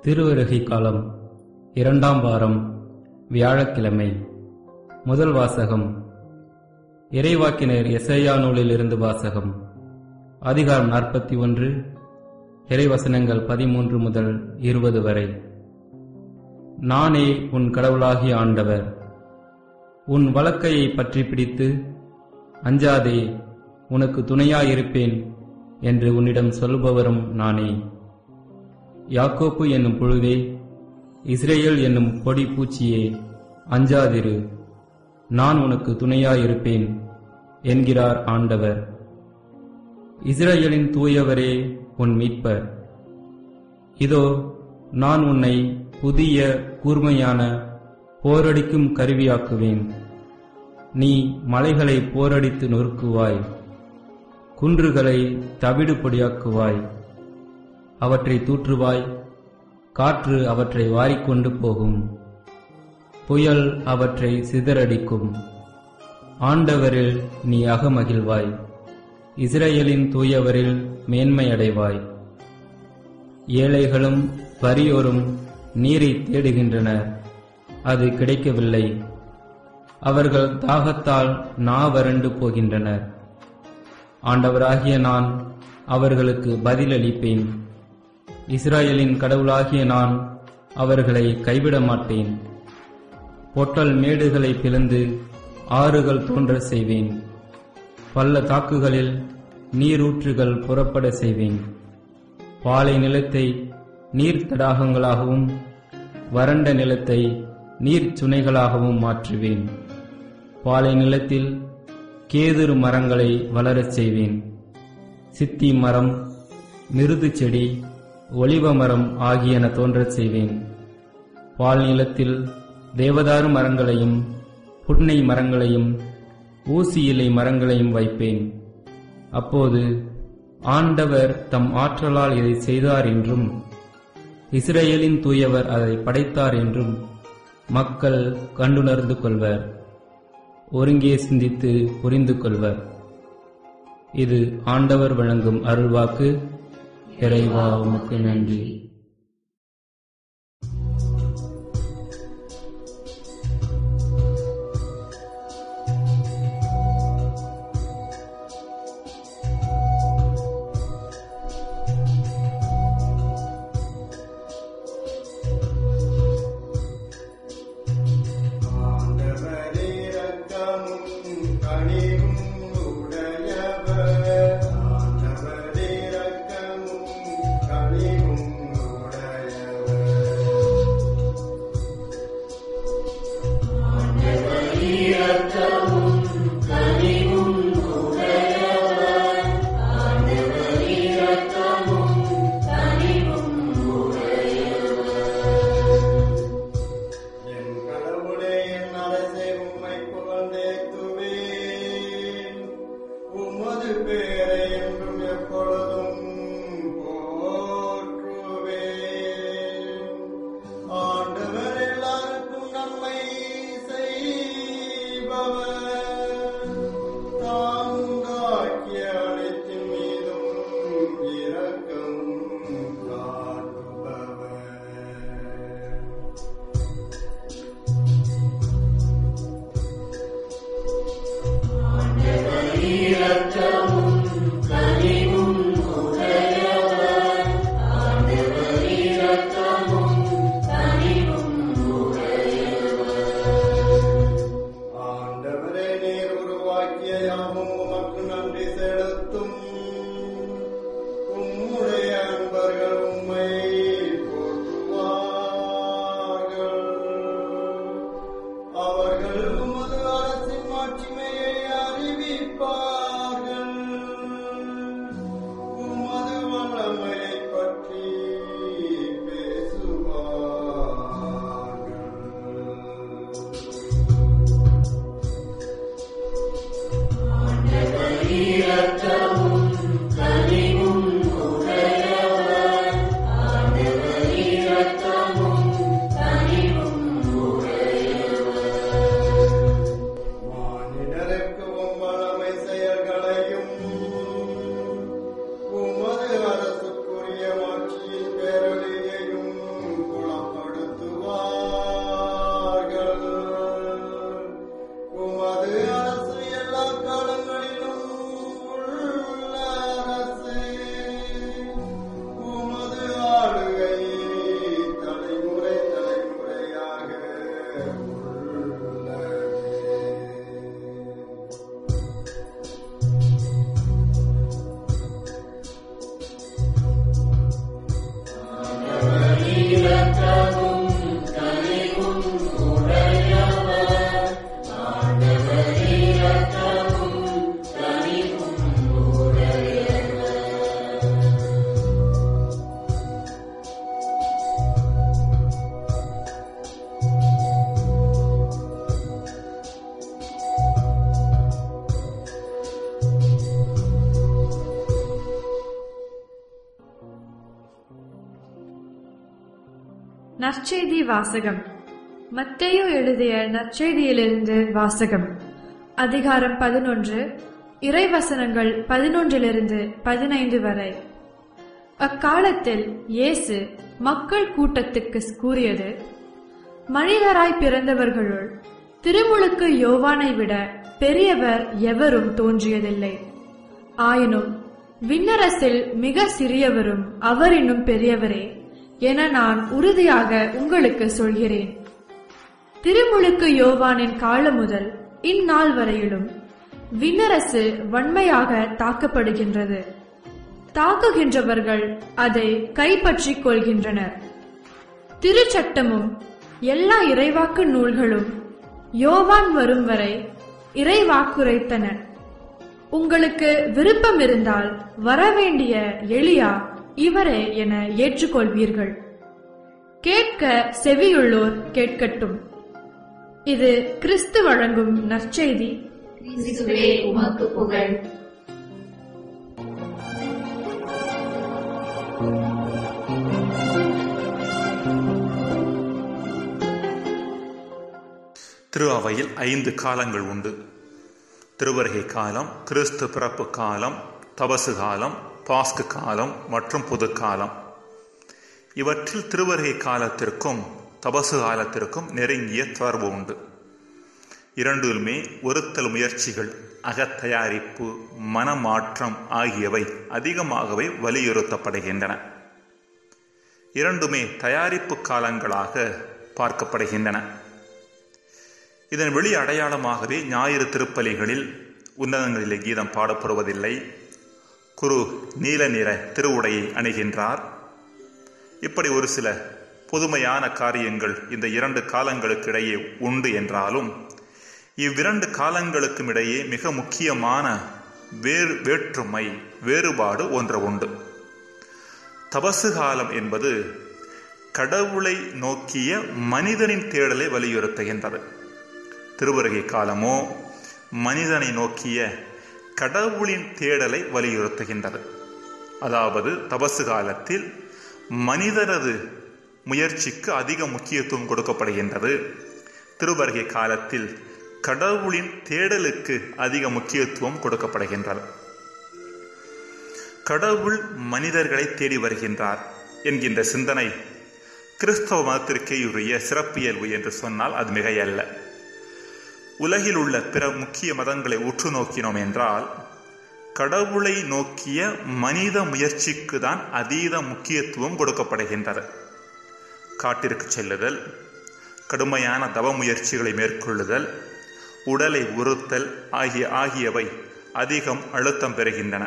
திருவருகை காலம் இரண்டாம் வாரம் வியாழக்கிழமை முதல் வாசகம் இறைவாக்கினர் எசையா நூலிலிருந்து வாசகம் அதிகாரம் நாற்பத்தி ஒன்று இறைவசனங்கள் பதிமூன்று முதல் இருபது வரை நானே உன் கடவுளாகிய ஆண்டவர் உன் வழக்கையை பற்றி பிடித்து அஞ்சாதே உனக்கு துணையாயிருப்பேன் என்று உன்னிடம் சொல்பவரும் நானே யாக்கோப்பு என்னும் புழுவே இஸ்ரேல் என்னும் கொடி பூச்சியே அஞ்சாதிரு நான் உனக்கு துணையாயிருப்பேன் என்கிறார் ஆண்டவர் இஸ்ரேலின் தூயவரே உன் மீட்பர் இதோ நான் உன்னை புதிய கூர்மையான போரடிக்கும் கருவியாக்குவேன் நீ மலைகளை போரடித்து நொறுக்குவாய் குன்றுகளை தவிடு பொடியாக்குவாய் அவற்றை தூற்றுவாய் காற்று அவற்றை வாரிக்கொண்டு போகும் புயல் அவற்றை சிதறடிக்கும் ஆண்டவரில் நீ அகமகிழ்வாய் இஸ்ரேலின் தூயவரில் மேன்மையடைவாய் ஏழைகளும் வறியோரும் நீரை தேடுகின்றனர் அது கிடைக்கவில்லை அவர்கள் தாகத்தால் நா வறண்டு போகின்றனர் ஆண்டவராகிய நான் அவர்களுக்கு பதிலளிப்பேன் இஸ்ராயலின் கடவுளாகிய நான் அவர்களை கைவிட மாட்டேன் பொட்டல் மேடுகளை பிளந்து ஆறுகள் தோன்ற செய்வேன் பள்ள தாக்குகளில் நீரூற்றுகள் புறப்பட செய்வேன் பாலை நிலத்தை நீர் தடாகங்களாகவும் வறண்ட நிலத்தை நீர் சுனைகளாகவும் மாற்றுவேன் பாலை நிலத்தில் கேதுரு மரங்களை வளரச் செய்வேன் சித்தி மரம் மிருது செடி ஒலிவ மரம் ஆகியன தோன்றச் செய்வேன் பால் நிலத்தில் தேவதாரு மரங்களையும் புன்னை மரங்களையும் ஊசி இலை மரங்களையும் வைப்பேன் அப்போது ஆண்டவர் தம் ஆற்றலால் இதை செய்தார் என்றும் இஸ்ரேலின் தூயவர் அதை படைத்தார் என்றும் மக்கள் கண்டுணர்ந்து கொள்வர் ஒருங்கே சிந்தித்து புரிந்து கொள்வர் இது ஆண்டவர் வழங்கும் அருள்வாக்கு இறைவா உமக்கு நன்றி ஆண்டவரே இரக்கமும் கனிவும் உடையவர் ஆண்டவரே இரக்கமும் கனிவும் நற்செய்தி வாசகம் மத்தேயு எழுதிய நற்செய்தியிலிருந்து வாசகம் அதிகாரம் பதினொன்று இறைவசனங்கள் பதினொன்றிலிருந்து பதினைந்து வரை அக்காலத்தில் இயேசு மக்கள் கூட்டத்துக்கு கூறியது மனிதராய் பிறந்தவர்களுள் திருமுழுக்கு யோவானை விட பெரியவர் எவரும் தோன்றியதில்லை ஆயினும் விண்ணரசில் மிக சிறியவரும் அவர் இன்னும் பெரியவரே என நான் உறுதியாக உங்களுக்கு சொல்கிறேன் திருமுழுக்கு யோவானின் காலம் முதல் இந்நாள் வரையிலும் விண்ணரசு வன்மையாக தாக்கப்படுகின்றது தாக்குகின்றவர்கள் அதை கைப்பற்றிக் கொள்கின்றனர் திருச்சட்டமும் எல்லா இறைவாக்கு நூல்களும் யோவான் வரும் வரை இறைவாக்குரைத்தன உங்களுக்கு விருப்பம் இருந்தால் வரவேண்டிய எளியா இவரே என ஏற்றுக்கொள்வீர்கள் கேட்க செவியுள்ளோர் கேட்கட்டும் இது கிறிஸ்து வழங்கும் நற்செய்தி கிறிஸ்துவே உமக்கு புகழ் திரு அவையில் ஐந்து காலங்கள் உண்டு திருவருகை காலம் கிறிஸ்து பிறப்பு காலம் தபசு காலம் பாஸ்கு காலம் மற்றும் பொது காலம் இவற்றில் திருவருகை காலத்திற்கும் தபசு காலத்திற்கும் நெருங்கிய தொடர்பு உண்டு இரண்டிலுமே ஒருத்தல் முயற்சிகள் அகத்தயாரிப்பு மனமாற்றம் ஆகியவை அதிகமாகவே வலியுறுத்தப்படுகின்றன இரண்டுமே தயாரிப்பு காலங்களாக பார்க்கப்படுகின்றன இதன் வெளி அடையாளமாகவே ஞாயிறு திருப்பலிகளில் உன்னதங்களிலே கீதம் பாடப்படுவதில்லை குரு நீல நிற திருவுடையை அணிகின்றார் இப்படி ஒரு சில புதுமையான காரியங்கள் இந்த இரண்டு காலங்களுக்கு இடையே உண்டு என்றாலும் இவ்விரண்டு காலங்களுக்கும் இடையே மிக முக்கியமான வேறு வேற்றுமை வேறுபாடு ஒன்று உண்டு தபசு காலம் என்பது கடவுளை நோக்கிய மனிதனின் தேடலை வலியுறுத்துகின்றது திருவருகை காலமோ மனிதனை நோக்கிய கடவுளின் தேடலை வலியுறுத்துகின்றது அதாவது தபசு காலத்தில் மனிதனது முயற்சிக்கு அதிக முக்கியத்துவம் கொடுக்கப்படுகின்றது திருவருகை காலத்தில் கடவுளின் தேடலுக்கு அதிக முக்கியத்துவம் கொடுக்கப்படுகின்றது கடவுள் மனிதர்களை தேடி வருகின்றார் என்கின்ற சிந்தனை கிறிஸ்தவ மதத்திற்கே உரிய சிறப்பியல்பு என்று சொன்னால் அது மிகையல்ல உலகில் உள்ள பிற முக்கிய மதங்களை உற்று நோக்கினோம் என்றால் கடவுளை நோக்கிய மனித முயற்சிக்கு தான் அதீத முக்கியத்துவம் கொடுக்கப்படுகின்றது காட்டிற்கு செல்லுதல் கடுமையான தவ முயற்சிகளை மேற்கொள்ளுதல் உடலை உறுத்தல் ஆகிய ஆகியவை அதிகம் அழுத்தம் பெறுகின்றன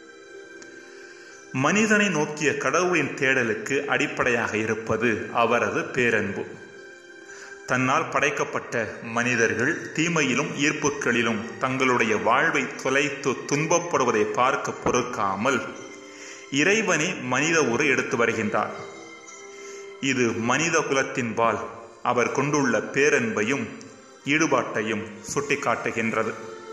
மனிதனை நோக்கிய கடவுளின் தேடலுக்கு அடிப்படையாக இருப்பது அவரது பேரன்பு தன்னால் படைக்கப்பட்ட மனிதர்கள் தீமையிலும் ஈர்ப்புகளிலும் தங்களுடைய வாழ்வை தொலைத்து துன்பப்படுவதை பார்க்க பொறுக்காமல் இறைவனே மனித உரு எடுத்து வருகின்றார் இது மனித குலத்தின்பால் அவர் கொண்டுள்ள பேரன்பையும் ஈடுபாட்டையும் சுட்டிக்காட்டுகின்றது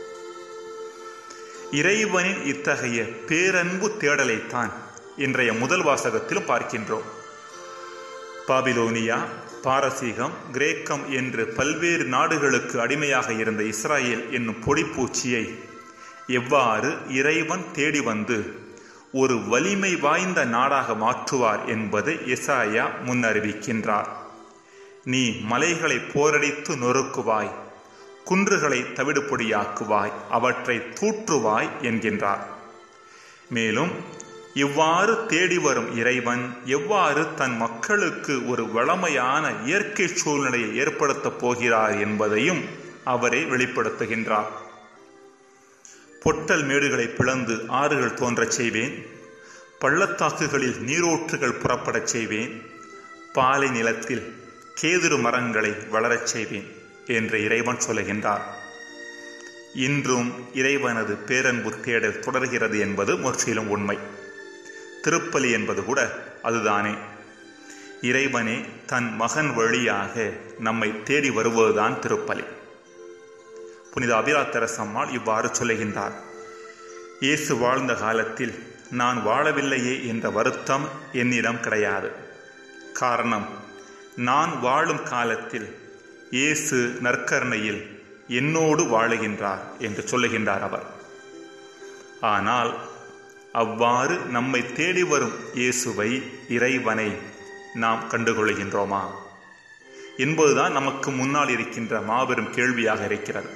இறைவனின் இத்தகைய பேரன்பு தேடலைத்தான் இன்றைய முதல் வாசகத்திலும் பார்க்கின்றோம் பாபிலோனியா பாரசீகம் கிரேக்கம் என்று பல்வேறு நாடுகளுக்கு அடிமையாக இருந்த இஸ்ராயேல் என்னும் பொடிப்பூச்சியை எவ்வாறு இறைவன் தேடி வந்து ஒரு வலிமை வாய்ந்த நாடாக மாற்றுவார் என்பதை எசாயா முன்னறிவிக்கின்றார் நீ மலைகளை போரடித்து நொறுக்குவாய் குன்றுகளை தவிடுபொடியாக்குவாய் அவற்றை தூற்றுவாய் என்கின்றார் மேலும் இவ்வாறு தேடி வரும் இறைவன் எவ்வாறு தன் மக்களுக்கு ஒரு வளமையான இயற்கை சூழ்நிலையை ஏற்படுத்தப் போகிறார் என்பதையும் அவரே வெளிப்படுத்துகின்றார் பொட்டல் மேடுகளை பிளந்து ஆறுகள் தோன்றச் செய்வேன் பள்ளத்தாக்குகளில் நீரோற்றுகள் புறப்படச் செய்வேன் பாலை நிலத்தில் கேதுரு மரங்களை வளரச் செய்வேன் என்று இறைவன் சொல்லுகின்றார் இன்றும் இறைவனது பேரன்பு தேடல் தொடர்கிறது என்பது முற்றிலும் உண்மை திருப்பலி என்பது கூட அதுதானே இறைவனே தன் மகன் வழியாக நம்மை தேடி வருவதுதான் திருப்பலி புனித அபிராத்தரசம்மாள் இவ்வாறு சொல்லுகின்றார் இயேசு வாழ்ந்த காலத்தில் நான் வாழவில்லையே என்ற வருத்தம் என்னிடம் கிடையாது காரணம் நான் வாழும் காலத்தில் இயேசு நற்கருணையில் என்னோடு வாழுகின்றார் என்று சொல்லுகின்றார் அவர் ஆனால் அவ்வாறு நம்மை தேடி வரும் இயேசுவை இறைவனை நாம் கண்டுகொள்கின்றோமா என்பதுதான் நமக்கு முன்னால் இருக்கின்ற மாபெரும் கேள்வியாக இருக்கிறது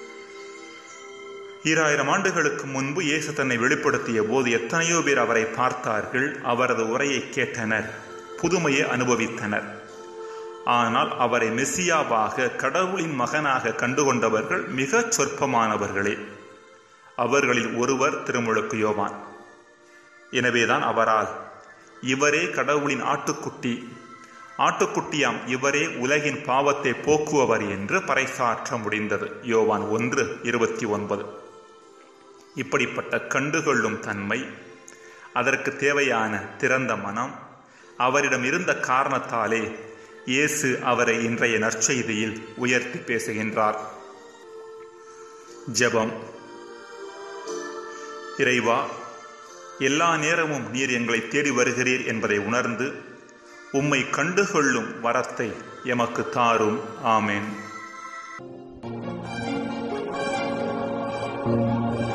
ஈராயிரம் ஆண்டுகளுக்கு முன்பு இயேசு தன்னை வெளிப்படுத்திய போது எத்தனையோ பேர் அவரை பார்த்தார்கள் அவரது உரையை கேட்டனர் புதுமையை அனுபவித்தனர் ஆனால் அவரை மெசியாவாக கடவுளின் மகனாக கண்டுகொண்டவர்கள் மிகச் சொற்பமானவர்களே அவர்களில் ஒருவர் திருமுழுக்கு யோவான் எனவேதான் அவரால் இவரே கடவுளின் ஆட்டுக்குட்டி ஆட்டுக்குட்டியாம் இவரே உலகின் பாவத்தை போக்குவவர் என்று பறைசாற்ற முடிந்தது யோவான் ஒன்று இருபத்தி ஒன்பது இப்படிப்பட்ட கண்டுகொள்ளும் தன்மை அதற்கு தேவையான திறந்த மனம் அவரிடம் இருந்த காரணத்தாலே இயேசு அவரை இன்றைய நற்செய்தியில் உயர்த்தி பேசுகின்றார் ஜெபம் இறைவா எல்லா நேரமும் நீர் எங்களை தேடி வருகிறீர் என்பதை உணர்ந்து உம்மை கண்டுகொள்ளும் வரத்தை எமக்கு தாரும் ஆமேன்